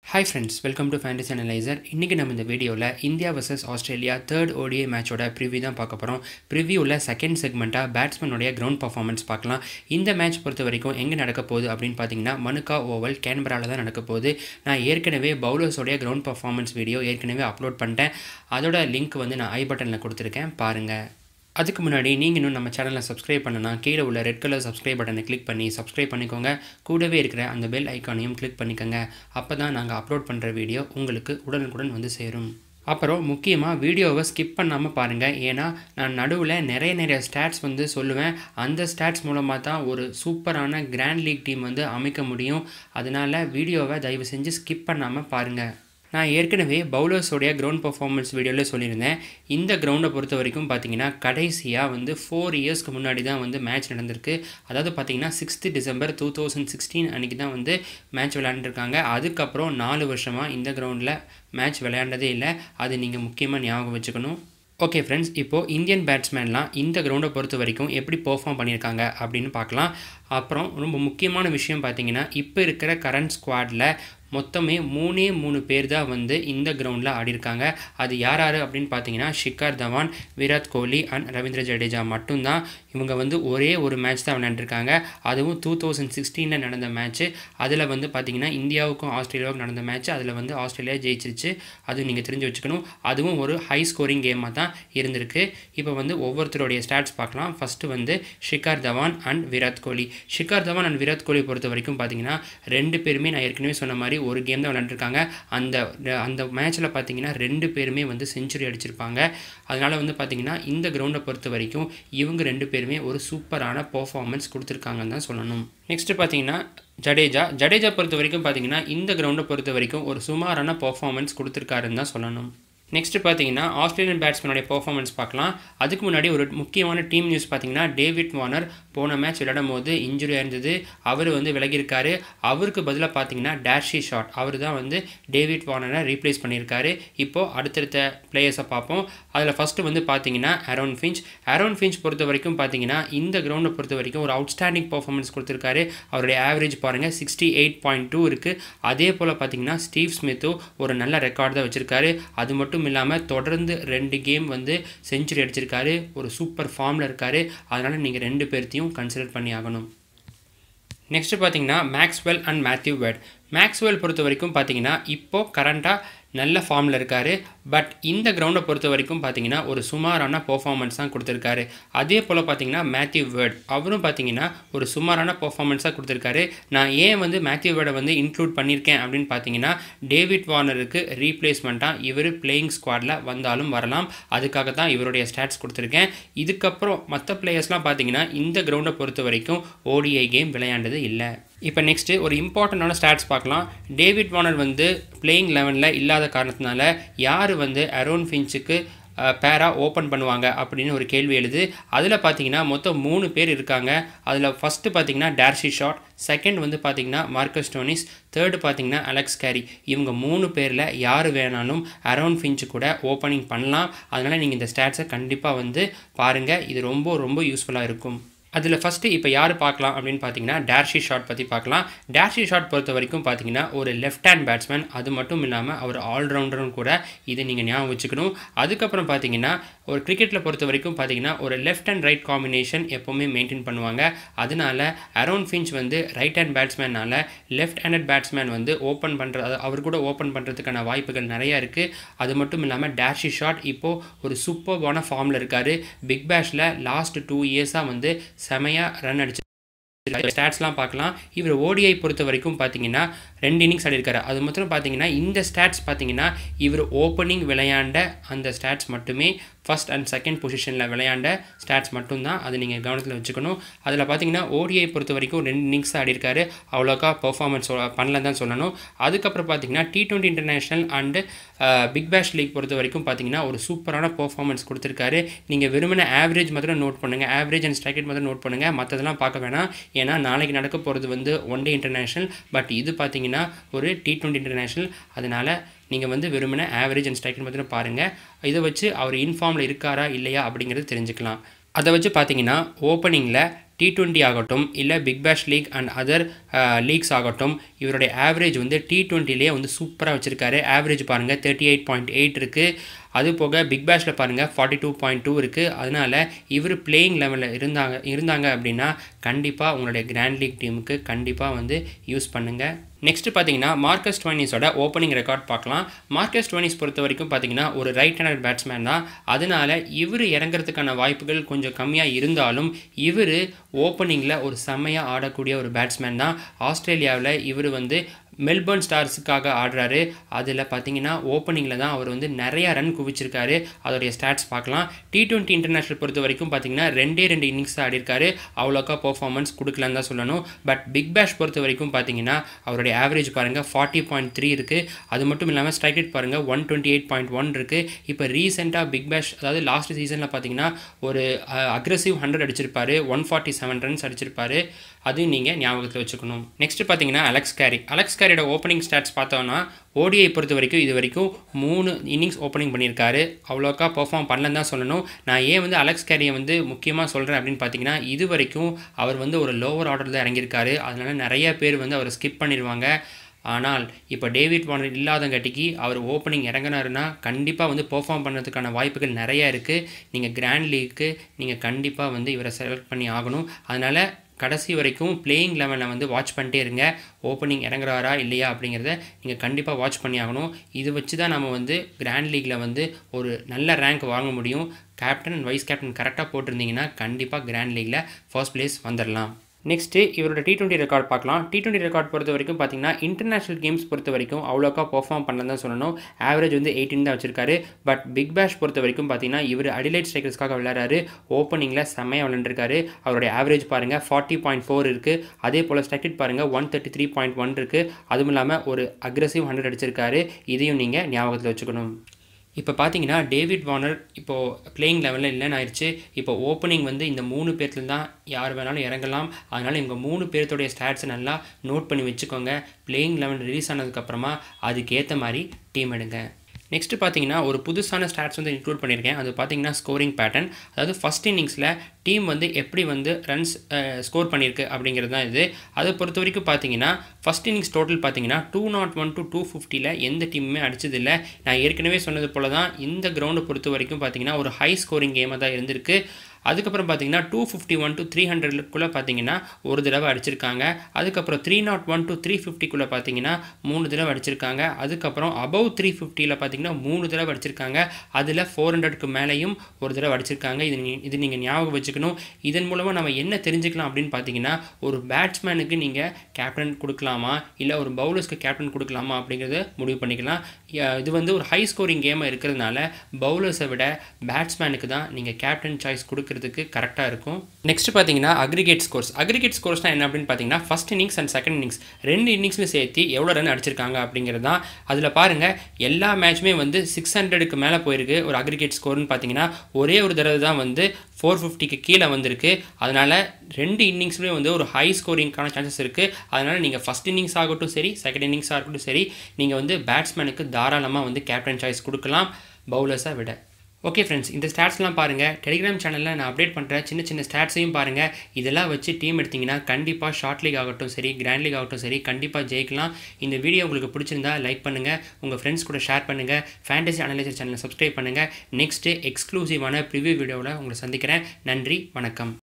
hi friends welcome to fantasy analyser இன்றைக்கி நம்ம இந்த வீடியோவில் India vs Australia third ODI மேட்சோட ப்ரிவ்யூ தான் பார்க்க போகிறோம் ப்ரிவ்யூவில் செகண்ட் செக்மெண்ட்டாக பேட்ஸ்மேனுடைய கிரவுண்ட் பர்ஃபார்மன்ஸ் பார்க்கலாம் இந்த மேட்ச் பொறுத்த வரைக்கும் எங்கே நடக்க போகுது அப்படின்னு பார்த்தீங்கன்னா மனுக்கா ஓவல் கேன்பராவில் தான் நடக்க போகுது நான் ஏற்கனவே பவுலர்ஸோடைய கிரவுண்ட் பர்ஃபார்மன்ஸ் வீடியோ ஏற்கனவே அப்லோட் பண்ணிட்டேன் அதோட லிங்க் வந்து நான் ஐ பட்டனில் கொடுத்துருக்கேன் பாருங்கள் அதுக்கு முன்னாடி நீங்கள் இன்னும் நம்ம சேனலை சப்ஸ்கிரைப் பண்ணனா கீழே உள்ள ரெட் கலர் சப்ஸ்கிரைப் பட்டனை கிளிக் பண்ணி சப்ஸ்கிரைப் பண்ணிக்கோங்க கூடவே இருக்கிற அந்த பெல் ஐக்கானையும் கிளிக் பண்ணிக்கோங்க அப்போ தான் நாங்கள் அப்லோட் பண்ணுற வீடியோ உங்களுக்கு உடனுக்குடன் வந்து சேரும் அப்புறம் முக்கியமாக வீடியோவை ஸ்கிப் பண்ணாமல் பாருங்கள் ஏன்னா நான் நடுவில் நிறைய நிறைய ஸ்டாட்ஸ் வந்து சொல்லுவேன் அந்த ஸ்டாட்ஸ் மூலமாக தான் ஒரு சூப்பரான கிராண்ட் லீக் டீம் வந்து அமைக்க முடியும் அதனால் வீடியோவை தயவு செஞ்சு ஸ்கிப் பண்ணாமல் பாருங்கள் நான் ஏற்கனவே பவுலர்ஸோடைய கிரவுண்ட் பர்ஃபார்மன்ஸ் வீடியோவில் சொல்லியிருந்தேன் இந்த கிரவுண்டை பொறுத்த வரைக்கும் பார்த்தீங்கன்னா கடைசியாக வந்து ஃபோர் இயர்ஸ்க்கு முன்னாடி தான் வந்து மேட்ச் நடந்திருக்கு அதாவது பார்த்தீங்கன்னா sixth December two thousand sixteen அன்றைக்கி தான் வந்து மேட்ச் விளையாண்டுருக்காங்க அதுக்கப்புறம் நாலு வருஷமாக இந்த கிரவுண்டில் மேட்ச் விளையாண்டதே இல்லை அது நீங்கள் முக்கியமாக ஞாபகம் வச்சுக்கணும் ஓகே ஃப்ரெண்ட்ஸ் இப்போது இந்தியன் பேட்ஸ்மேன்லாம் இந்த கிரவுண்டை பொறுத்த வரைக்கும் எப்படி பெர்ஃபார்ம் பண்ணியிருக்காங்க அப்படின்னு பார்க்கலாம் அப்புறம் ரொம்ப முக்கியமான விஷயம் பார்த்தீங்கன்னா இப்போ இருக்கிற கரண்ட் ஸ்குவாடில் மொத்தமே மூணே மூணு பேர் தான் வந்து இந்த கிரவுண்டில் ஆடிருக்காங்க அது யார் யார் அப்படின்னு பார்த்தீங்கன்னா ஷிக்கர் தவான் விராட் கோலி அண்ட் ரவீந்திர ஜடேஜா மட்டும்தான் இவங்க வந்து ஒரே ஒரு மேட்ச் தான் விளையாண்டுருக்காங்க அதுவும் டூ தௌசண்ட் சிக்ஸ்டீனில் நடந்த மேட்ச்சு அதில் வந்து பார்த்தீங்கன்னா இந்தியாவுக்கும் ஆஸ்திரேலியாவுக்கும் நடந்த மேட்ச் அதில் வந்து ஆஸ்திரேலியா ஜெயிச்சிருச்சு அதுவும் நீங்கள் தெரிஞ்சு வச்சுக்கணும் அதுவும் ஒரு ஹை ஸ்கோரிங் கேமாக தான் இருந்திருக்கு இப்போ வந்து ஒவ்வொருத்தருடைய ஸ்டாட்ஸ் பார்க்கலாம் ஃபஸ்ட்டு வந்து ஷிகார் தவான் அண்ட் விராட் கோலி ஷிகார் தவான் அண்ட் விராட் கோலி பொறுத்த வரைக்கும் பார்த்தீங்கன்னா ரெண்டு பேருமே நான் ஏற்கனவே சொன்ன மாதிரி ஒரு கேம் தான் விளையாண்டுருக்காங்க அந்த அந்த மேட்ச்சில் பார்த்தீங்கன்னா ரெண்டு பேருமே வந்து செஞ்சுரி அடிச்சிருப்பாங்க அதனால் வந்து பார்த்தீங்கன்னா இந்த கிரவுண்டை பொறுத்த வரைக்கும் இவங்க ரெண்டு பேருமே ஒரு சூப்பரான பர்ஃபார்மன்ஸ் கொடுத்துருக்காங்கன்னு தான் சொல்லணும் நெக்ஸ்ட்டு பார்த்தீங்கன்னா ஜடேஜா ஜடேஜா பொறுத்த வரைக்கும் பார்த்தீங்கன்னா இந்த கிரவுண்டை பொறுத்த வரைக்கும் ஒரு சுமாரான பர்ஃபார்மன்ஸ் கொடுத்துருக்காருன்னு தான் சொல்லணும் நெக்ஸ்ட்டு பார்த்தீங்கன்னா ஆஸ்திரேலியன் பேட்ஸ்மேனுடைய பர்ஃபார்மன்ஸ் பார்க்கலாம் அதுக்கு முன்னாடி ஒரு முக்கியமான டீம் நியூஸ் பார்த்தீங்கன்னா டேவிட் வார்னர் போன மேட்ச் விளையாடும் போது இன்ஜுரி இருந்தது அவர் வந்து விலகியிருக்காரு அவருக்கு பதிலாக பார்த்தீங்கன்னா டேஷி ஷாட் அவர் தான் வந்து டேவிட் வார்னரை ரீப்ளேஸ் பண்ணியிருக்காரு இப்போது அடுத்தடுத்த பிளேயர்ஸை பார்ப்போம் அதில் ஃபஸ்ட்டு வந்து பார்த்தீங்கன்னா அரோன் ஃபின்ச் அரோன் ஃபின்ச் பொறுத்த வரைக்கும் பார்த்தீங்கன்னா இந்த கிரவுண்டை பொறுத்த வரைக்கும் ஒரு அவுட்ஸ்டாண்டிங் பர்ஃபார்மன்ஸ் கொடுத்துருக்காரு அவருடைய ஆவரேஜ் பாருங்கள் சிக்ஸ்டி எயிட் பாயிண்ட் டூ இருக்குது அதே போல் பார்த்தீங்கன்னா ஸ்டீவ் ஸ்மித்தும் ஒரு நல்ல ரெக்கார்ட் தான் வச்சுருக்காரு அது மட்டும் மட்டும் இல்லாமல் தொடர்ந்து ரெண்டு கேம் வந்து செஞ்சுரி அடிச்சிருக்காரு ஒரு சூப்பர் ஃபார்மில் இருக்கார் அதனால் நீங்கள் ரெண்டு பேர்த்தையும் கன்சிடர் பண்ணி ஆகணும் நெக்ஸ்ட்டு பார்த்தீங்கன்னா Maxwell and Matthew Wade Maxwell பொறுத்த வரைக்கும் பார்த்தீங்கன்னா இப்போது கரண்ட்டாக நல்ல ஃபார்மில் இருக்கார் பட் இந்த கிரவுண்டை பொறுத்த வரைக்கும் பார்த்தீங்கன்னா ஒரு சுமாரான பர்ஃபார்மன்ஸ் தான் கொடுத்துருக்காரு அதே போல் பார்த்தீங்கன்னா மேத்யூ வேர்ட் அவரும் பார்த்தீங்கன்னா ஒரு சுமாரான பர்ஃபார்மன்ஸாக கொடுத்துருக்காரு நான் ஏன் வந்து மேத்யூ வேர்டை வந்து இன்க்ளூட் பண்ணியிருக்கேன் அப்படின்னு பார்த்தீங்கன்னா டேவிட் வார்னருக்கு ரீப்ளேஸ்மெண்ட்டாக இவர் பிளேயிங் ஸ்குவாடில் வந்தாலும் வரலாம் அதுக்காக தான் இவருடைய ஸ்டாட்ஸ் கொடுத்துருக்கேன் இதுக்கப்புறம் மற்ற பிளேயர்ஸ்லாம் பார்த்தீங்கன்னா இந்த கிரவுண்டை பொறுத்த வரைக்கும் ஓடிஐ கேம் விளையாண்டது இல்லை இப்போ நெக்ஸ்ட்டு ஒரு இம்பார்ட்டண்ட்டான ஸ்டாட்ஸ் பார்க்கலாம் டேவிட் வார்னர் வந்து பிளேயிங் லெவனில் இல்லாத காரணத்தினால யார் வந்து அரோன் ஃபின்ச்சுக்கு பேராக ஓப்பன் பண்ணுவாங்க அப்படின்னு ஒரு கேள்வி எழுது அதில் பார்த்தீங்கன்னா மொத்தம் மூணு பேர் இருக்காங்க அதில் ஃபஸ்ட்டு பார்த்தீங்கன்னா டேர்ஷி ஷாட் செகண்ட் வந்து பார்த்தீங்கன்னா மார்க்கஸ் டோனிஸ் தேர்டு பார்த்தீங்கன்னா அலெக்ஸ் கேரி இவங்க மூணு பேரில் யார் வேணாலும் அரௌண்ட் ஃபின்ச்சு கூட ஓப்பனிங் பண்ணலாம் அதனால் நீங்கள் இந்த ஸ்டாட்ஸை கண்டிப்பாக வந்து பாருங்கள் இது ரொம்ப ரொம்ப யூஸ்ஃபுல்லாக இருக்கும் அதில் ஃபஸ்ட்டு இப்போ யார் பார்க்கலாம் அப்படின்னு பார்த்தீங்கன்னா டேர்ஷி ஷாட் பற்றி பார்க்கலாம் டேர்ஷி ஷாட் பொறுத்த வரைக்கும் பார்த்தீங்கன்னா ஒரு லெஃப்ட் ஹேண்ட் பேட்ஸ்மேன் அது மட்டும் இல்லாமல் அவர் ஆல்ரவுண்டரும் கூட இதை நீங்கள் ஞாபகம் வச்சுக்கணும் அதுக்கப்புறம் பார்த்தீங்கன்னா ஒரு கிரிக்கெட்டில் பொறுத்த வரைக்கும் பார்த்தீங்கன்னா ஒரு லெஃப்ட் அண்ட் ரைட் காம்பினேஷன் எப்போவுமே மெயின்டைன் பண்ணுவாங்க அதனால அரௌண்ட் ஃபின்ச் வந்து ரைட் ஹேண்ட் பேட்ஸ்மேனால் லெஃப்ட் ஹேண்டட் பேட்ஸ்மேன் வந்து ஓப்பன் பண்ணுற அவர் கூட ஓப்பன் பண்ணுறதுக்கான வாய்ப்புகள் நிறையா இருக்குது அது மட்டும் இல்லாமல் டேர்ஷி ஷாட் இப்போது ஒரு சூப்பர்பான ஃபார்மில் இருக்கார் பிக் பேஷில் லாஸ்ட் டூ இயர்ஸாக வந்து செமையாக ரன் அடிச்சு ஸ்டாட்ஸ்லாம் பார்க்கலாம் இவர் ஓடிஐ பொறுத்த வரைக்கும் பார்த்தீங்கன்னா ரெண்டு இன்னிங்ஸ் ஆடிருக்காரு அது மட்டும் பார்த்தீங்கன்னா இந்த ஸ்டாட்ஸ் பார்த்தீங்கன்னா இவர் ஓப்பனிங் விளையாண்ட அந்த ஸ்டாட்ஸ் மட்டுமே ஃபஸ்ட் அண்ட் செகண்ட் பொசிஷனில் விளையாண்ட ஸ்டாட்ஸ் மட்டும்தான் அது நீங்கள் கவனத்தில் வச்சுக்கணும் அதில் பார்த்தீங்கன்னா ஓடிஐ பொறுத்த வரைக்கும் ரெண்டு இன்னிங்ஸ் ஆடிருக்காரு அவ்வளோக்கா பர்ஃபார்மன்ஸ் பண்ணல தான் சொல்லணும் அதுக்கப்புறம் பார்த்தீங்கன்னா T twenty international and Big Bash League பொறுத்த வரைக்கும் பார்த்தீங்கன்னா ஒரு சூப்பரான பர்ஃபார்மன்ஸ் கொடுத்துருக்காரு நீங்கள் வெறுமனே ஆவரேஜ் மாத்திரம் நோட் பண்ணுங்கள் ஆவரேஜ் அண்ட் ஸ்ட்ரைக்கெட் மாத்திரம் நோட் பண்ணுங்கள் மற்றதெல்லாம் பார்க்க வேணாம் ஏன்னா நாளைக்கு நடக்க போகிறது வந்து ஒன் டே இன்டர்நேஷ்னல் பட் இது பார்த்தீங்கன்னா ஒரு டி டுவெண்ட்டி இன்டர்நேஷ்னல் அதனால் நீங்கள் வந்து வெறுமனே ஆவரேஜ் அண்ட் ஸ்ட்ரைக்கெட் மாத்திரம் பாருங்கள் இதை வச்சு அவர் இன்ஃபார்மில் இருக்காரா இல்லையா அப்படிங்கிறது தெரிஞ்சுக்கலாம் அதை வச்சு பார்த்தீங்கன்னா ஓப்பனிங்கில் டி டுவெண்ட்டி ஆகட்டும் இல்லை big Bash league and other leaks ஆகட்டும் இவருடைய ஆவரேஜ் வந்து டி டுவெண்ட்டிலே வந்து சூப்பராக வச்சுருக்காரு ஆவரேஜ் பாருங்கள் தேர்ட்டி எயிட் பாயிண்ட் எயிட் இருக்குது அது போக பிக் பேஷில் பாருங்கள் ஃபார்ட்டி டூ பாயிண்ட் டூ இருக்குது அதனால் இவர் பிளேயிங் லெவலில் இருந்தாங்க இருந்தாங்க அப்படின்னா கண்டிப்பாக உங்களுடைய கிராண்ட் லீக் டீமுக்கு கண்டிப்பாக வந்து யூஸ் பண்ணுங்கள் நெக்ஸ்ட்டு பார்த்தீங்கன்னா மார்க்கஸ் டுவனிஸோட ஓப்பனிங் ரெக்கார்ட் பார்க்கலாம் மார்க்கஸ் டுவனிஸ் பொறுத்த வரைக்கும் பார்த்தீங்கன்னா ஒரு ரைட் ஹேண்டட் பேட்ஸ்மேன் தான் அதனால் இவர் இறங்குறதுக்கான வாய்ப்புகள் கொஞ்சம் கம்மியாக இருந்தாலும் இவர் ஓப்பனிங்கில் ஒரு செம்மையாக ஆடக்கூடிய ஒரு பேட்ஸ்மேன் தான் ஆஸ்திரேலியாவில் இவர் வந்து மெல்பர்ன் ஸ்டார்ஸுக்காக ஆடுறாரு அதில் பார்த்தீங்கன்னா ஓப்பனிங்கில் தான் அவர் வந்து நிறையா ரன் குவிச்சிருக்காரு அதோடைய ஸ்டாட்ஸ் பார்க்கலாம் டி டுவெண்ட்டி இன்டர்நேஷனல் பொறுத்த வரைக்கும் பார்த்தீங்கன்னா ரெண்டே ரெண்டு இன்னிங்ஸ் தான் ஆடிருக்காரு அவ்வளோக்கா பர்ஃபார்மன்ஸ் கொடுக்கலன்னு தான் சொல்லணும் பட் பிக் பேஷ் பொறுத்த வரைக்கும் பார்த்தீங்கன்னா அவருடைய ஆவரேஜ் பாருங்கள் ஃபார்ட்டி பாயிண்ட் த்ரீ இருக்குது அது மட்டும் இல்லாமல் ஸ்ட்ரைக் ரேட் பாருங்கள் one twenty eight point one இருக்குது இப்போ ரீசெண்டாக பிக் பேஷ் அதாவது லாஸ்ட் சீசனில் பார்த்தீங்கன்னா ஒரு அக்ரெசிவ் ஹண்ட்ரட் அடிச்சிருப்பாரு ஒன் ஃபார்ட்டி செவன் ரன்ஸ் அடிச்சிருப்பாரு அதையும் நீங்கள் ஞாபகத்தில் வச்சுக்கணும் நெக்ஸ்ட் பார்த்தீங்கன்னா அலெக்ஸ் கேரி அலெக்ஸ் கேரியோட ஓப்பனிங் ஸ்டாட்ஸ் பார்த்தோன்னா ஓடிஐ பொறுத்த வரைக்கும் இது வரைக்கும் மூணு இன்னிங்ஸ் ஓப்பனிங் பண்ணியிருக்காரு அவ்வளோக்கா பெர்ஃபார்ம் பண்ணலன்னு தான் சொல்லணும் நான் ஏன் வந்து அலெக்ஸ் கேரியை வந்து முக்கியமாக சொல்கிறேன் அப்படின்னு பார்த்தீங்கன்னா இது வரைக்கும் அவர் வந்து ஒரு லோவர் ஆர்டர் தான் இறங்கியிருக்காரு அதனால நிறைய பேர் வந்து அவரை ஸ்கிப் பண்ணிடுவாங்க ஆனால் இப்போ டேவிட் வார்னர் இல்லாதங்காட்டிக்கு அவர் ஓப்பனிங் இறங்கினாருன்னா கண்டிப்பாக வந்து பெர்ஃபார்ம் பண்ணுறதுக்கான வாய்ப்புகள் நிறையா இருக்குது நீங்கள் கிராண்ட் லீக்கு நீங்கள் கண்டிப்பாக வந்து இவரை செலக்ட் பண்ணி ஆகணும் அதனால் கடைசி வரைக்கும் பிளேயிங் லெவலில் வந்து வாட்ச் பண்ணிட்டே இருங்க ஓப்பனிங் இறங்குறாரா இல்லையா அப்படிங்கிறத நீங்கள் கண்டிப்பாக வாட்ச் பண்ணி ஆகணும் இது வச்சு தான் நம்ம வந்து கிராண்ட் லீக்கில் வந்து ஒரு நல்ல ரேங்க் வாங்க முடியும் கேப்டன் அண்ட் வைஸ் கேப்டன் கரெக்டாக போட்டிருந்தீங்கன்னா கண்டிப்பாக கிராண்ட் லீக்கில் ஃபர்ஸ்ட் பிளேஸ் வந்துடலாம் நெக்ஸ்ட்டு இவரோட டி டுவெண்ட்டி ரெக்கார்ட் பார்க்கலாம் டி டுவெண்ட்டி ரெக்கார்ட் பொறுத்த வரைக்கும் பார்த்தீங்கன்னா இன்டர்நேஷனல் கேம்ஸ் பொறுத்த வரைக்கும் அவ்வளோக்கா பெர்ஃபார்ம் பண்ணலாம் தான் சொல்லணும் ஆவரேஜ் வந்து எயிட்டின் தான் வச்சிருக்காரு பட் பிக் பேஷ் பொறுத்த வரைக்கும் பார்த்தீங்கன்னா இவர் அடிலைட் ஸ்ட்ரைக்கர்ஸ்க்காக விளையாடுறாரு ஓப்பனிங்கில் செம்மையாக விளையாண்டுருக்காரு அவருடைய ஆவரேஜ் பாருங்கள் ஃபார்ட்டி பாயிண்ட் ஃபோர் இருக்குது அதே போல் ஸ்ட்ரைக்கெட் பாருங்கள் one thirty three point one இருக்குது அதுவும் இல்லாமல் ஒரு அக்ரெசிவ் ஹண்ட்ரட் அடிச்சிருக்காரு இதையும் நீங்கள் ஞாபகத்தில் வச்சுக்கணும் இப்போ பார்த்தீங்கன்னா டேவிட் வார்னர் இப்போது பிளேயிங் லெவலில் இல்லைன்னு ஆயிடுச்சு இப்போ ஓப்பனிங் வந்து இந்த மூணு பேர்த்தில் தான் யார் வேணாலும் இறங்கலாம் அதனால் இவங்க மூணு பேர்த்தோடைய ஸ்டாட்ஸை நல்லா நோட் பண்ணி வச்சுக்கோங்க பிளேயிங் லெவல் ரிலீஸ் ஆனதுக்கப்புறமா அதுக்கேற்ற மாதிரி டீம் எடுங்க நெக்ஸ்ட்டு பார்த்தீங்கன்னா ஒரு புதுசான ஸ்டாட்ஸ் வந்து இன்க்ளூட் பண்ணியிருக்கேன் அது பார்த்தீங்கன்னா ஸ்கோரிங் பேட்டர்ன் அதாவது ஃபஸ்ட் இன்னிங்ஸில் டீம் வந்து எப்படி வந்து ரன்ஸ் ஸ்கோர் பண்ணியிருக்கு அப்படிங்கிறது தான் இது அதை பொறுத்த வரைக்கும் பார்த்தீங்கன்னா ஃபஸ்ட் இன்னிங்ஸ் டோட்டல் பார்த்தீங்கன்னா two nought one to two ஃபிஃப்டியில் எந்த டீமுமே அடிச்சதில்லை நான் ஏற்கனவே சொன்னது போல தான் இந்த கிரவுண்டை பொறுத்த வரைக்கும் பார்த்தீங்கன்னா ஒரு ஹை ஸ்கோரிங் கேமாக தான் இருந்திருக்கு அதுக்கப்புறம் பார்த்தீங்கன்னா two fifty one to three ஹண்ட்ரட்குள்ளே பார்த்தீங்கன்னா ஒரு தடவை அடிச்சிருக்காங்க அதுக்கப்புறம் three nought one to three ஃபிஃப்டிக்குள்ளே பார்த்தீங்கன்னா மூணு தடவை அடிச்சிருக்காங்க அதுக்கப்புறம் அபவ் த்ரீ ஃபிஃப்டியில் பார்த்தீங்கன்னா மூணு தடவை அடிச்சிருக்காங்க அதில் ஃபோர் ஹண்ட்ரட்க்கு மேலேயும் ஒரு தடவை அடிச்சிருக்காங்க இது நீ இது நீங்கள் ஞாபகம் வச்சுக்கணும் இதன் மூலமாக நம்ம என்ன தெரிஞ்சுக்கலாம் அப்படின்னு பார்த்தீங்கன்னா ஒரு பேட்ஸ்மேனுக்கு நீங்கள் கேப்டன் கொடுக்கலாமா இல்லை ஒரு பவுலர்ஸ்க்கு கேப்டன் கொடுக்கலாமா அப்படிங்கிறத முடிவு பண்ணிக்கலாம் இது வந்து ஒரு ஹை ஸ்கோரிங் கேமாக இருக்கிறதுனால பவுலர்ஸை விட பேட்ஸ்மேனுக்கு தான் நீங்கள் கேப்டன் சாய்ஸ் கொடுக்கறதுக்கு கரெக்டாக இருக்கும் நெக்ஸ்ட் பார்த்தீங்கன்னா அக்ரிகேட் ஸ்கோர்ஸ் அக்ரிகேட் ஸ்கோர்ஸ்னால் என்ன அப்படின்னு பார்த்தீங்கன்னா first innings and second innings ரெண்டு இன்னிங்ஸ்லையும் சேர்த்து எவ்வளோ ரன் அடிச்சிருக்காங்க அப்படிங்கிறது தான் அதில் பாருங்கள் எல்லா மேட்சுமே வந்து சிக்ஸ் ஹண்ட்ரடுக்கு மேலே போயிருக்கு ஒரு அக்ரிகேட் ஸ்கோர்னு பார்த்தீங்கன்னா ஒரே ஒரு தடவை தான் வந்து ஃபோர் ஃபிஃப்டிக்கு கீழே வந்திருக்கு அதனால் ரெண்டு இன்னிங்ஸ்லேயும் வந்து ஒரு ஹை ஸ்கோரிங்க்கான சான்சஸ் இருக்குது அதனால் நீங்கள் ஃபஸ்ட் இன்னிங்ஸ் ஆகட்டும் சரி செகண்ட் இன்னிங்ஸாக இருக்கட்டும் சரி நீங்கள் வந்து பேட்ஸ்மேனுக்கு தாராளமாக வந்து கேப்டன் சாய்ஸ் கொடுக்கலாம் பவுலர்ஸை விட ஓகே ஃப்ரெண்ட்ஸ் இந்த ஸ்டாட்ஸ்லாம் பாருங்கள் டெலிகிராம் சேனலில் நான் அப்டேட் பண்ணுற சின்ன சின்ன ஸ்டாட்ஸையும் பாருங்கள் இதெல்லாம் வச்சு டீம் எடுத்திங்கன்னா கண்டிப்பாக ஷார்ட் லீக் ஆகட்டும் சரி கிராண்ட் லீக் ஆகட்டும் சரி கண்டிப்பாக ஜெயிக்கலாம் இந்த வீடியோ உங்களுக்கு பிடிச்சிருந்தா லைக் பண்ணுங்கள் உங்கள் ஃப்ரெண்ட்ஸ் கூட ஷேர் பண்ணுங்கள் ஃபேண்டசி அனலைசர் சேனலை சப்ஸ்கிரைப் பண்ணுங்கள் நெக்ஸ்ட்டு எக்ஸ்க்ளூசிவான ப்ரிவியூ வீடியோவில் உங்களை சந்திக்கிறேன் நன்றி வணக்கம்